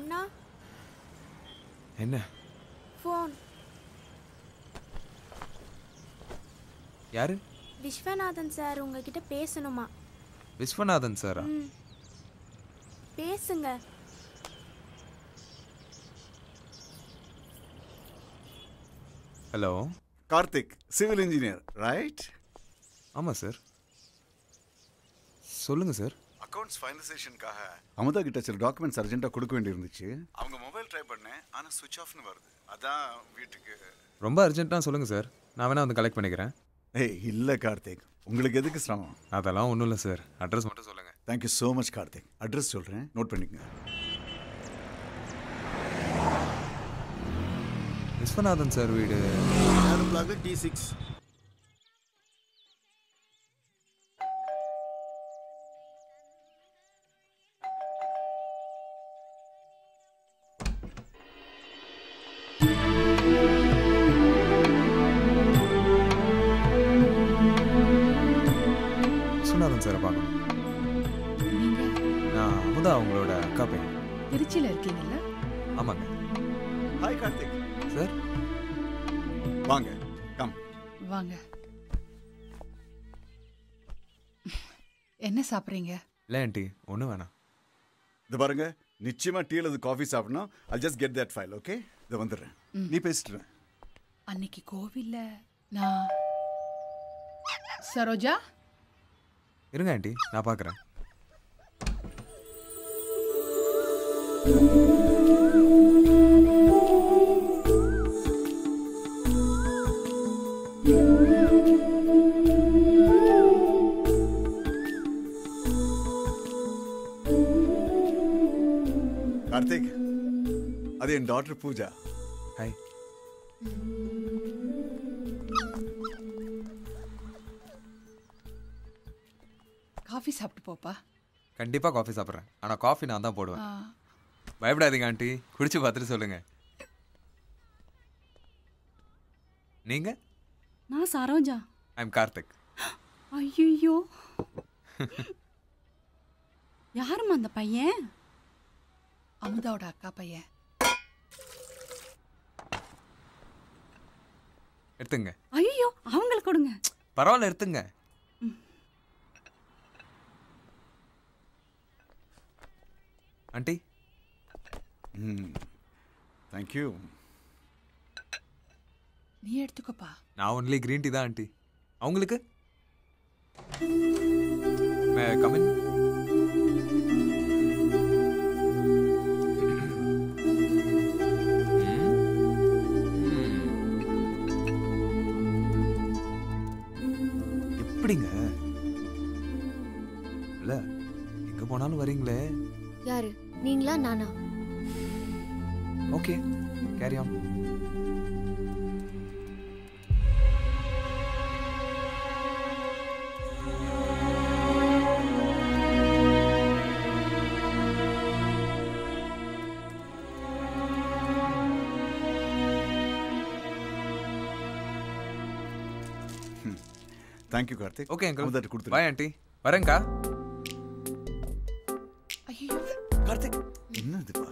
அண்ணா என்ன ஃபோன் யாரு விஸ்வநாதன் சார் உங்ககிட்ட பேசணுமா விஸ்வநாதன் சாரா ம் பேசுங்க hello Karthik civil engineer right ஆமாம் சார் சொல்லுங்கள் சார் அக்கவுண்ட்ஸ் ஃபைனலைசேஷனுக்காக அமுதா கிட்ட சில டாக்குமெண்ட்ஸ் அர்ஜென்ட்டாக கொடுக்க வேண்டியிருந்துச்சு அவங்க மொபைல் ட்ரை பண்ணேன் ஆனால் சுவிட்ச் ஆஃப்னு வருது அதான் வீட்டுக்கு ரொம்ப அர்ஜென்ட்டாக சொல்லுங்கள் சார் நான் வேணா வந்து கலெக்ட் பண்ணிக்கிறேன் ஏய் இல்லை கார்த்திக் உங்களுக்கு எதுக்கு சிரமம் அதெல்லாம் ஒன்றும் இல்லை சார் அட்ரஸ் மட்டும் சொல்லுங்கள் thank you so much Karthik address சொல்கிறேன் நோட் பண்ணிக்கங்க விஸ்வநாதன் சார் வீடு பிளாக் டி சிக்ஸ் விஸ்வநாதன் சாரை பார்க்கணும் நீங்க நான் அமுதா அவங்களோட அக்கா பையன் திருச்சியில இருக்கீங்கல்ல ஆமாங்க ஹாய் கார்த்திக் சார் வாங்க கம் வாங்க என்ன சாப்பிட்றீங்க இல்லை ஆண்டி ஒன்றும் வேணாம் இது பாருங்க நிச்சயமா டீ அல்லது காஃபி சாப்பிடணும் I just get that file okay இதை வந்துடுறேன் நீ பேசிட்டு இரு. அன்னைக்கு கோவில்ல நான் சரோஜா இருங்க ஆண்டி நான் பார்க்குறேன் கார்த்திக் அது என் டாட்டர் பூஜா ஹாய் காஃபி சாப்பிட்டு போப்பா கண்டிப்பாக காஃபி சாப்பிட்றேன் ஆனால் காஃபி நான் தான் போடுவேன் ஆ, பயப்படாதீங்க ஆண்டி குடிச்சு பார்த்துட்டு சொல்லுங்க நீங்க நான் சரோஜா ஐம் கார்த்திக் ஐயோ யாரும்மா அந்த பையன் அமுதாவோட அக்கா பையன் எடுத்துங்க ஐயோ அவங்களுக்கு கொடுங்க பரவாயில்ல எடுத்துங்க ஆண்டி ம் தேங்க்யூ நீ எடுத்துக்கோப்பா நான் ஒன்லி கிரீன் டீ தான் ஆண்டி அவங்களுக்கு கமின் எப்படிங்க இல்ல எங்க போனாலும் வரீங்களே யாரு நீங்களா நானா okay carry on thank you Karthik okay uncle அமுதாட்ட கொடுத்துரு பாய் ஆண்டி வரேங்க்கா ஐயோ கார்த்திக் என்னதுப்பா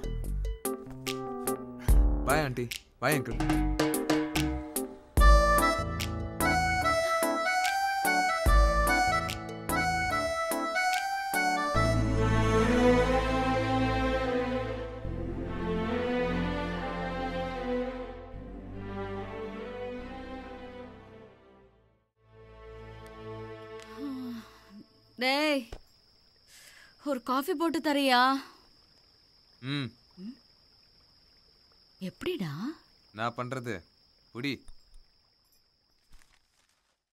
பாய் ஆண்டி பாய் அங்கிள் டேய் ஒரு காஃபி போட்டு தரியா ம் எப்படிடா நான் பண்றது புடி